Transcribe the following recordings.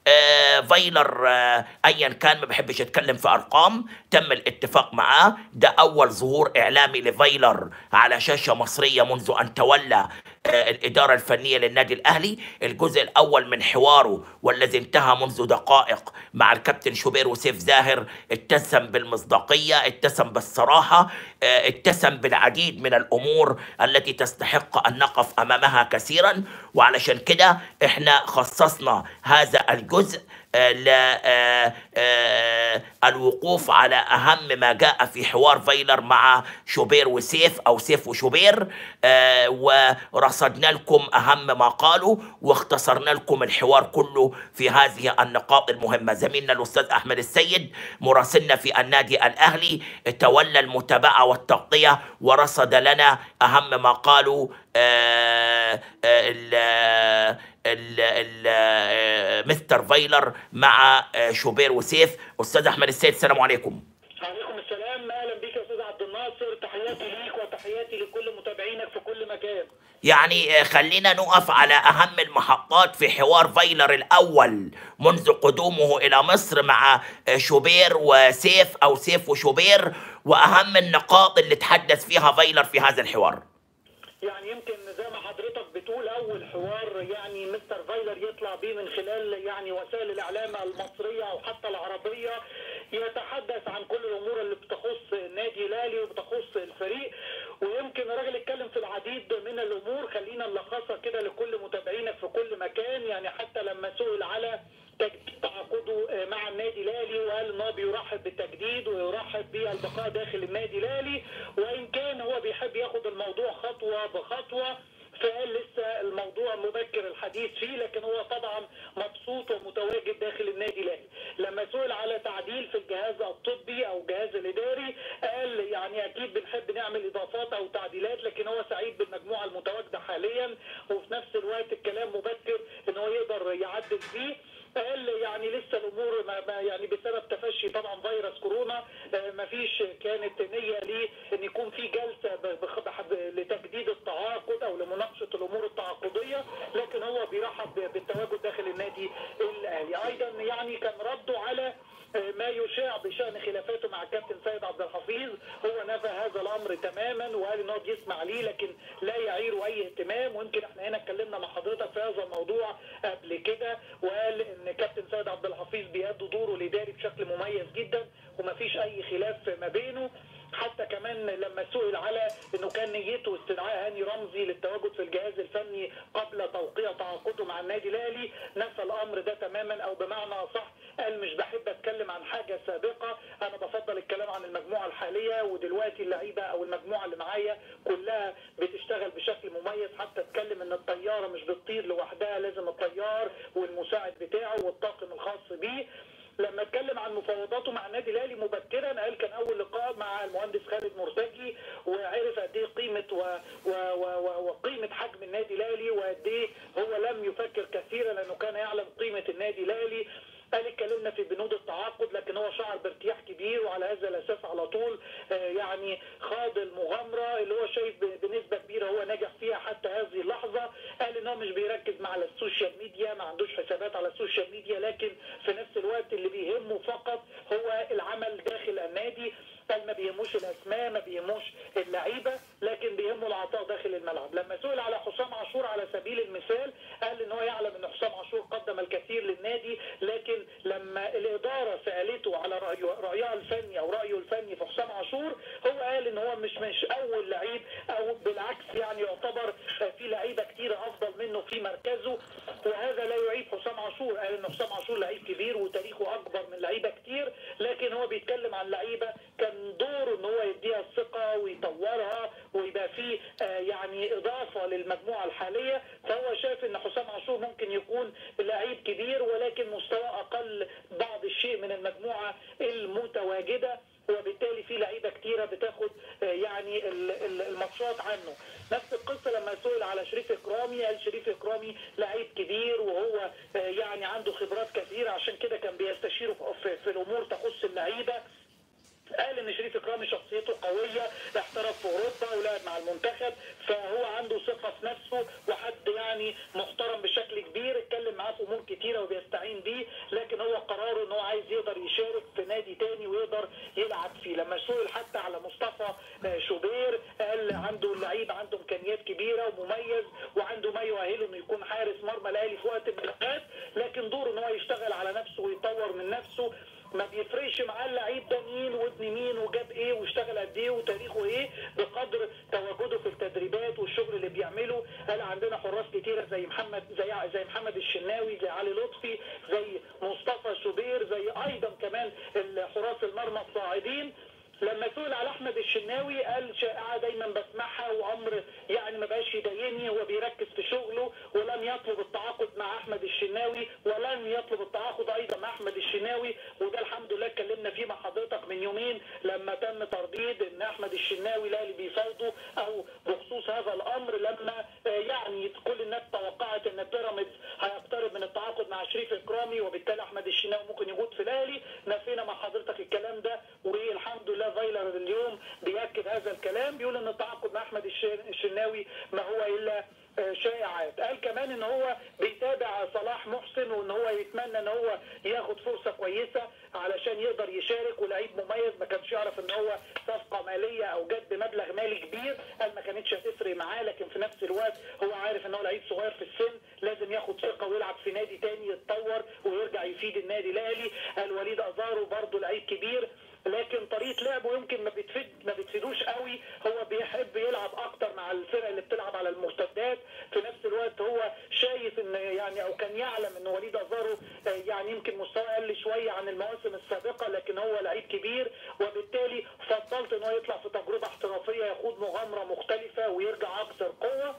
آه، فايلر آه، ايا كان ما بحبش اتكلم في ارقام تم الاتفاق معاه ده اول ظهور اعلامي لفايلر على شاشه مصريه منذ ان تولى آه، الإدارة الفنية للنادي الأهلي الجزء الأول من حواره والذي انتهى منذ دقائق مع الكابتن شوبير وسيف زاهر اتسم بالمصداقية اتسم بالصراحة آه، اتسم بالعديد من الأمور التي تستحق أن نقف أمامها كثيرا وعلشان كده احنا خصصنا هذا الجزء للوقوف على أهم ما جاء في حوار فايلر مع شوبير وسيف أو سيف وشوبير آه، ورصدنا لكم أهم ما قالوا واختصرنا لكم الحوار كله في هذه النقاط المهمة زميلنا الأستاذ أحمد السيد مراسلنا في النادي الأهلي تولى المتابعة والتغطية ورصد لنا أهم ما قالوا آه، آه، ال- ال- ال- آه، مستر فايلر مع آه، شوبير وسيف استاذ احمد السيد السلام عليكم عليكم السلام اهلا بك يا استاذ عبد الناصر تحياتي ليك وتحياتي لكل متابعينك في كل مكان يعني آه، خلينا نقف على اهم المحطات في حوار فايلر الاول منذ قدومه الى مصر مع آه، شوبير وسيف او سيف وشوبير واهم النقاط اللي تحدث فيها فايلر في هذا الحوار يعني يمكن زي ما حضرتك بتقول اول حوار يعني مستر فايلر يطلع بيه من خلال يعني وسائل الاعلام المصريه او حتى العربيه يتحدث عن كل الامور اللي بتخص النادي الاهلي وبتخص الفريق ويمكن الراجل اتكلم في العديد من الامور خلينا نلخصها كده لكل متابعينك في كل مكان يعني حتى لما سئل على تجديد تعاقده مع النادي الاهلي وقال ان هو بيرحب بالتجديد ويرحب بالبقاء داخل النادي الاهلي وان كان هو بيحب ياخد الموضوع خطوه بخطوه فقال لسه الموضوع مبكر الحديث فيه لكن هو طبعا مبسوط ومتواجد داخل النادي الاهلي لما سئل على تعديل في الجهاز الطبي او الجهاز الاداري قال يعني اكيد بنحب نعمل اضافات او تعديلات لكن هو سعيد بالمجموعه المتواجده حاليا وفي نفس الوقت الكلام مبكر ان هو يقدر يعدل فيه قال يعني لسه الامور ما ما يعني بسبب تفشي طبعا فيروس كورونا آه، ما فيش كانت نيه ليه ان يكون في جلسه ب- بخ- بح- لتجديد التعاقد او لمناقشه الامور التعاقديه لكن هو بيرحب بالتواجد داخل النادي الاهلي ايضا يعني كان رده على آه، ما يشاع بشان خلافاته مع الكابتن سيد عبد الحفيظ هو نفى هذا الامر تماما وقال ان هو بيسمع ليه لكن لا يعير اي اهتمام ويمكن احنا هنا اتكلمنا مع حضرتك في هذا الموضوع قبل كده وقال ان كابتن سيد عبد الحفيظ بيأدي دوره الاداري بشكل مميز جدا ومفيش اي خلاف ما بينه حتى كمان لما سئل على انه كان نيته استدعاء هاني رمزي للتواجد في الجهاز الفني قبل توقيع تعاقده مع النادي الاهلي نفى الامر ده تماما او بمعنى صح قال مش بحب اتكلم عن حاجه سابقه انا بفضل الكلام عن المجموعه الحاليه ودلوقتي اللعيبه او المجموعه اللي معايا كلها بتشتغل بشكل مميز حتى اتكلم ان الطياره مش بتطير لوحدها لازم الطيار والمساعد بتاعه والطاقم الخاص بيه لما اتكلم عن مفاوضاته مع النادي الاهلي مبكرا قال كان اول لقاء مع المهندس خالد مرتجي وعرف قد ايه قيمه و... و... و... و... وقيمه حجم النادي الاهلي وقد ايه هو لم يفكر كثيرا لانه كان يعلم قيمه النادي الاهلي قال اتكلمنا في بنود التعاقد لكن هو شعر بارتياح كبير وعلى هذا الاساس على طول آه، يعني خاض المغامره اللي هو شايف ب- بنسبه كبيره هو نجح فيها حتى هذه اللحظه قال ان هو مش بيركز مع على السوشيال ميديا ما عندوش حسابات على السوشيال ميديا لكن في نفس الوقت اللي بيهمه فقط هو العمل داخل النادي قال ما بيهموش الاسماء ما بيهموش اللعيبه لكن بيهمه العطاء داخل الملعب لما سئل على حسام عاشور على سبيل المثال قال ان هو يعلم ان حسام عاشور قدم الكثير للنادي لكن لما الاداره سالته على رأيه رايها الفني او رايه الفني في حسام عاشور هو قال ان هو مش مش اول لعيب او بالعكس يعني يعتبر في لعيبه كتير افضل منه في مركزه وهذا لا يعيب حسام عاشور قال ان حسام عاشور لعيب كبير وتاريخه اكبر من لعيبه كتير لكن هو بيتكلم عن لعيبه كان دوره ان هو يديها الثقه ويطورها ويبقى فيه آه، يعني اضافه للمجموعه الحاليه فهو شايف ان حسام عاشور ممكن يكون لعيب كبير ولكن مستواه اقل بعض الشيء من المجموعه المتواجده وبالتالي في لعيبه كتيره بتاخد آه، يعني ال- ال- الماتشات عنه نفس القصه لما سئل على شريف اكرامي قال شريف اكرامي لعيب كبير وهو آه، يعني عنده خبرات كثيره عشان كده كان بيستشيره في- في, في الامور تخص اللعيبه قال ان شريف اكرامي شخصيته قويه احترف في اوروبا ولعب مع المنتخب فهو عنده ثقه في نفسه وحد يعني محترم بشكل كبير اتكلم معاه في امور كتيره وبيستعين بيه لكن هو قراره ان هو عايز يقدر يشارك في نادي تاني ويقدر يلعب فيه لما سئل حتى على مصطفى آه، شوبير قال عنده اللعيب عنده امكانيات كبيره ومميز وعنده ما يؤهله انه يكون حارس مرمى الاهلي في وقت من الاوقات لكن دوره ان هو يشتغل على نفسه ويطور من نفسه ما بيفرقش معاه اللعيب ده مين وابن مين وجاب ايه واشتغل قد ايه وتاريخه ايه بقدر تواجده في التدريبات والشغل اللي بيعمله قال عندنا حراس كتيره زي محمد زي زي محمد الشناوي زي علي لطفي زي مصطفى شوبير زي ايضا كمان حراس المرمى الصاعدين لما سئل على احمد الشناوي قال شائعه دايما بسمعها وامر يعني ما بقاش يضايقني هو بيركز في شغله ولم يطلب التعاقد مع احمد الشناوي ولن يطلب التعاقد ايضا مع احمد الشناوي وده الحمد لله اتكلمنا فيه مع حضرتك من يومين لما تم ترديد ان احمد الشناوي لا اللي بيفاوضه او بخصوص هذا الامر لما آه، يعني كل الناس توقعت ان بيراميدز هيقترب من التعاقد مع شريف اكرامي وبالتالي احمد الشناوي ممكن يجود في الاهلي نفينا مع حضرتك الكلام ده والحمد لله فايلر اليوم بياكد هذا الكلام بيقول ان التعاقد مع احمد الش- الشناوي ما هو الا آه، شائعات قال كمان ان هو بيتابع صلاح محسن وان هو يتمنى ان هو ياخد فرصه كويسه علشان يقدر يشارك ولعيب مميز ما كانش يعرف ان هو صفقه ماليه او جت بمبلغ مالي كبير قال ما كانتش هتفرق معاه لكن في نفس الوقت هو عارف ان هو لعيب صغير في السن لازم ياخد ثقه ويلعب في نادي تاني يتطور ويرجع يفيد النادي الاهلي قال وليد ازارو برضه لعيب كبير لكن طريقه لعبه يمكن ما بتفيد ما بتفيدوش قوي هو بيحب يلعب اكتر مع الفرق اللي بتلعب على المرتدات في نفس الوقت هو شايف ان يعني او كان يعلم ان وليد ازارو آه، يعني يمكن مستواه قل شويه عن المواسم السابقه لكن هو لعيب كبير وبالتالي فضلت ان هو يطلع في تجربه احترافيه يخوض مغامره مختلفه ويرجع اكثر قوه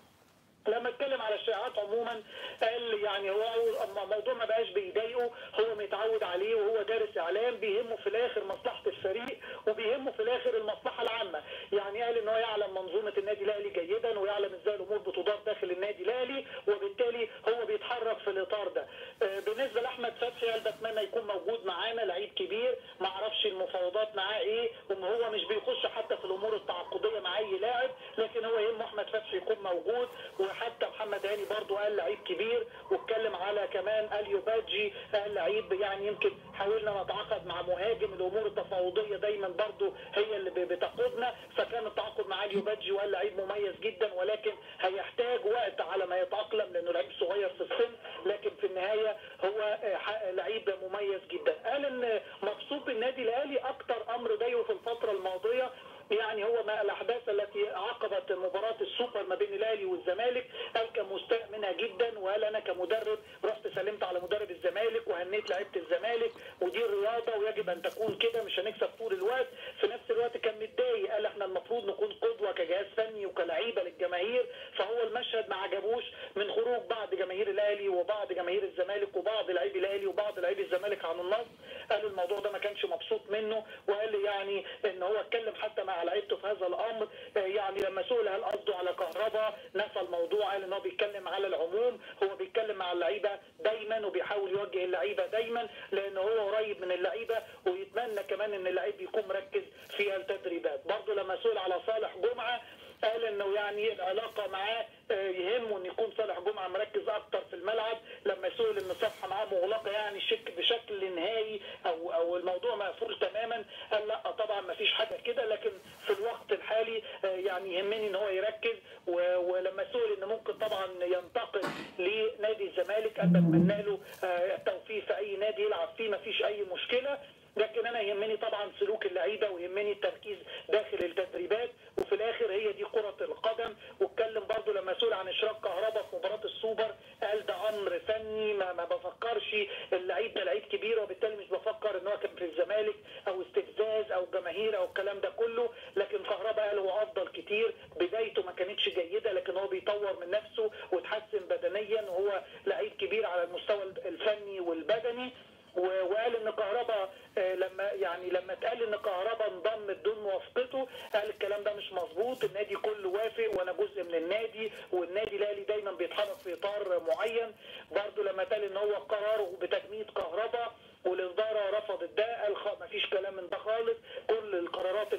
لما اتكلم على الشائعات عموما قال يعني هو أما الموضوع ما بقاش بيضايقه هو متعود عليه وهو دارس اعلام بيهمه في الاخر مصلحه الفريق وبيهمه في الاخر المصلحه العامه يعني قال ان هو يعلم منظومه النادي الاهلي جيدا ويعلم ازاي الامور بتدار داخل النادي الاهلي وبالتالي هو بيتحرك في الاطار ده آه، بالنسبه لاحمد فتحي قال بتمنى يكون موجود معانا لعيب كبير ما اعرفش المفاوضات معاه ايه وان هو مش بيخش حتى في الامور التعاقديه مع اي لاعب لكن هو يهمه احمد فتحي يكون موجود وحتى محمد هاني برضو قال لعيب كبير واتكلم على كمان اليو بادجي قال لعيب يعني يمكن حاولنا نتعاقد مع مهاجم الامور التفاوضيه دايما برضو هي اللي ب- بتقودنا فكان التعاقد مع اليو بادجي وقال لعيب مميز جدا ولكن هيحتاج وقت على ما يتاقلم لانه لعيب صغير في السن لكن في النهايه هو آه، ح- لعيب مميز جدا قال ان مبسوط بالنادي الاهلي اكتر امر ضايقه في الفتره الماضيه يعني هو ما الاحداث التي عقبت مباراه السوبر ما بين الاهلي والزمالك قال كان مستاء منها جدا وقال انا كمدرب رحت سلمت على مدرب الزمالك وهنيت لعيبه الزمالك ودي الرياضه ويجب ان تكون كده مش هنكسب طول الوقت في نفس الوقت كان متضايق قال احنا المفروض نكون قدوه كجهاز فني وكلعيبه للجماهير فهو المشهد ما عجبوش من خروج بعض جماهير الاهلي وبعض جماهير الزمالك وبعض لاعبي الاهلي وبعض لاعبي الزمالك عن النصر قال الموضوع ده ما كانش مبسوط منه وقال لي يعني ان هو اتكلم حتى مع لعيبته في هذا الامر آه، يعني لما سئل هل قصده على كهربا نفى الموضوع قال ان هو بيتكلم على العموم هو بيتكلم مع اللعيبه دايما وبيحاول يوجه اللعيبه دايما لان هو قريب من اللعيبه ويتمنى كمان ان اللعيب يكون مركز في التدريبات برضه لما سئل على صالح جمعه قال انه يعني العلاقه معاه آه، يهمه ان يكون صالح جمعه مركز اكتر في الملعب لما سئل ان الصفحه معاه مغلقه يعني شك بشكل نهائي او او الموضوع مقفول تماما قال لا طبعا ما فيش حاجه كده لكن في الوقت الحالي آه، يعني يهمني ان هو يركز و- ولما سئل ان ممكن طبعا ينتقل لنادي الزمالك قال بتمنى له آه، التوفيق في اي نادي يلعب فيه ما فيش اي مشكله لكن انا يهمني طبعا سلوك اللعيبه ويهمني التركيز داخل التدريبات وفي الاخر هي دي كره القدم واتكلم برضو لما سئل عن اشراك كهربا في مباراه السوبر قال ده امر فني ما, ما بفكرش اللعيب ده لعيب كبير وبالتالي مش بفكر ان هو كان في الزمالك او استفزاز او جماهير او الكلام ده كله لكن كهربا قال هو افضل كتير بدايته ما كانتش جيده لكن هو بيطور من نفسه وتحسن بدنيا وهو لعيب كبير على المستوى الفني والبدني و- وقال ان كهربا آه، لما يعني لما اتقال ان كهربا انضم بدون موافقته قال الكلام ده مش مظبوط النادي كله وافق وانا جزء من النادي والنادي الاهلي دايما بيتحرك في اطار معين برضو لما قال ان هو قراره بتجميد كهربا والاداره رفضت ده قال خ- مفيش كلام من ده خالص كل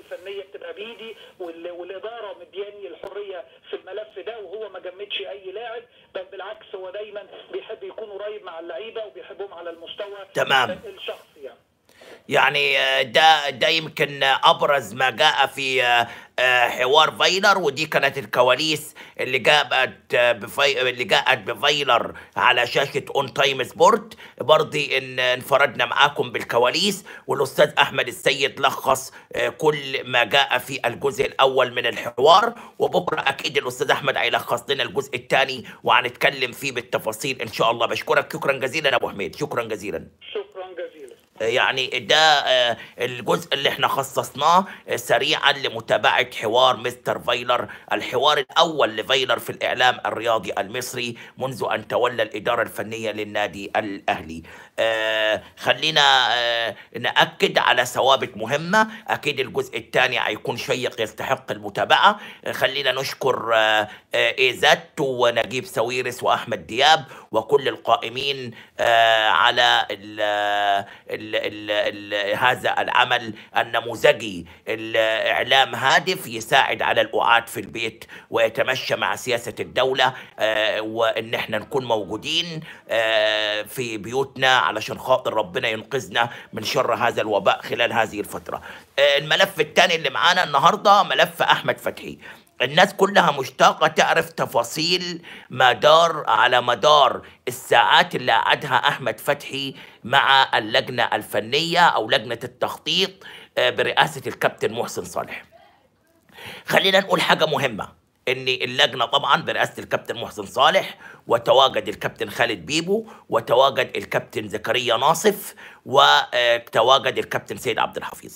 الفنيه بتبقى بايدي وال- والاداره مدياني الحريه في الملف ده وهو ما جمدش اي لاعب بل بالعكس هو دايما بيحب يكون قريب مع اللعيبه وبيحبهم على المستوى تمام. الشخصي يعني يعني آه، ده ده يمكن ابرز ما جاء في آه، آه، حوار فايلر ودي كانت الكواليس اللي جاءت آه، بفي... اللي جاءت بفايلر على شاشه اون تايم سبورت برضي ان انفردنا معاكم بالكواليس والاستاذ احمد السيد لخص آه، كل ما جاء في الجزء الاول من الحوار وبكره اكيد الاستاذ احمد هيلخص لنا الجزء الثاني وهنتكلم فيه بالتفاصيل ان شاء الله بشكرك شكرا جزيلا يا ابو حميد شكرا جزيلا شكرا جزيلا يعني ده آه، الجزء اللي احنا خصصناه آه، سريعا لمتابعة حوار مستر فايلر الحوار الأول لفايلر في الإعلام الرياضي المصري منذ أن تولى الإدارة الفنية للنادي الأهلي آه، خلينا آه، نأكد على ثوابت مهمة أكيد الجزء الثاني هيكون شيق يستحق المتابعة آه، خلينا نشكر آه، آه، إيزات ونجيب ساويرس وأحمد دياب وكل القائمين آه، على ال ال ال ال هذا العمل النموذجي الإعلام هادف يساعد على القعاد في البيت ويتمشى مع سياسة الدولة آه، وإن احنا نكون موجودين آه، في بيوتنا علشان خاطر ربنا ينقذنا من شر هذا الوباء خلال هذه الفترة آه، الملف الثاني اللي معانا النهاردة ملف أحمد فتحي الناس كلها مشتاقة تعرف تفاصيل ما دار على مدار الساعات اللي قعدها أحمد فتحي مع اللجنة الفنية أو لجنة التخطيط آه، برئاسة الكابتن محسن صالح خلينا نقول حاجة مهمة ان اللجنة طبعا برئاسة الكابتن محسن صالح وتواجد الكابتن خالد بيبو وتواجد الكابتن زكريا ناصف وتواجد الكابتن سيد عبد الحفيظ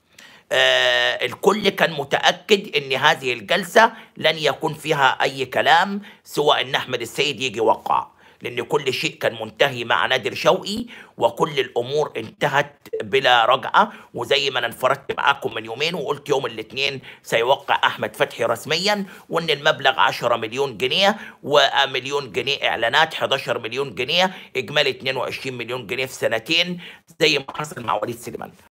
آه الكل كان متأكد ان هذه الجلسة لن يكون فيها اي كلام سوى ان احمد السيد يجي يوقع لان كل شيء كان منتهي مع نادر شوقي وكل الامور انتهت بلا رجعه وزي ما انا انفردت معاكم من يومين وقلت يوم الاثنين سيوقع احمد فتحي رسميا وان المبلغ 10 مليون جنيه ومليون جنيه اعلانات 11 مليون جنيه اجمالي 22 مليون جنيه في سنتين زي ما حصل مع وليد سليمان